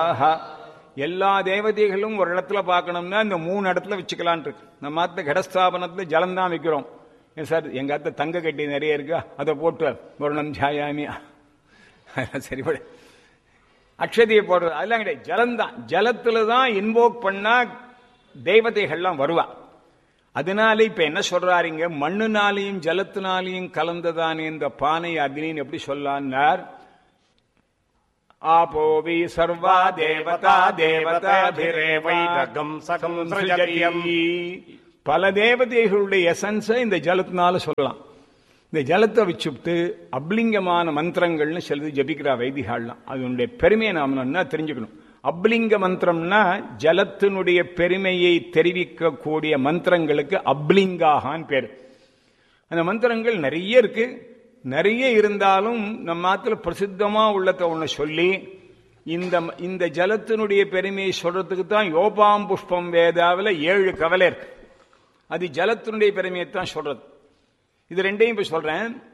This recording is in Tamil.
ஆஹா எல்லா தேவதைகளும் ஒரு இடத்துல பார்க்கணும்னா இந்த மூணு இடத்துல வச்சுக்கலான் இருக்கு நம்ம ஆத்த கடஸ்தாபனத்துல ஜலம் தான் வைக்கிறோம் ஏன் சார் எங்க ஆத்த தங்க கட்டி நிறைய இருக்கா அதை போட்டு வருணம் ஜாயாமி சரிபட அக்ஷதியை போடுறது அதெல்லாம் கிடையாது ஜலம்தான் ஜலத்துல தான் இன்வோக் பண்ணா தெய்வதைகள்லாம் வருவா அதனால இப்ப என்ன சொல்றாருங்க மண்ணுனாலையும் ஜலத்தினாலையும் கலந்ததானே இந்த பானை அக்னின்னு எப்படி சொல்லான்னார் ஆபோவி சர்வா தேவதா தேவதாபிரேவைதகம் சகம் சிருஜதி. பல தேவதைகளுடைய எசன்ஸை இந்த ஜலத்தினால சொல்லலாம் இந்த ஜலத்தை வச்சுட்டு அப்லிங்கமான மந்திரங்கள்னு சிலது ஜபிக்கிறா வைதிகாலாம் அதனுடைய பெருமையை நாம் என்ன தெரிஞ்சுக்கணும் அப்லிங்க மந்திரம்னா ஜலத்தினுடைய பெருமையை தெரிவிக்கக்கூடிய மந்திரங்களுக்கு அப்லிங்காகான்னு பேர் அந்த மந்திரங்கள் நிறைய இருக்கு நிறைய இருந்தாலும் நம்ம ஆத்துல பிரசித்தமா உள்ளத ஒண்ணு சொல்லி இந்த இந்த ஜலத்தினுடைய பெருமையை சொல்றதுக்கு தான் யோபாம் புஷ்பம் வேதாவில் ஏழு கவலை இருக்கு அது ஜலத்தினுடைய பெருமையை தான் சொல்றது இது ரெண்டையும் இப்ப சொல்றேன்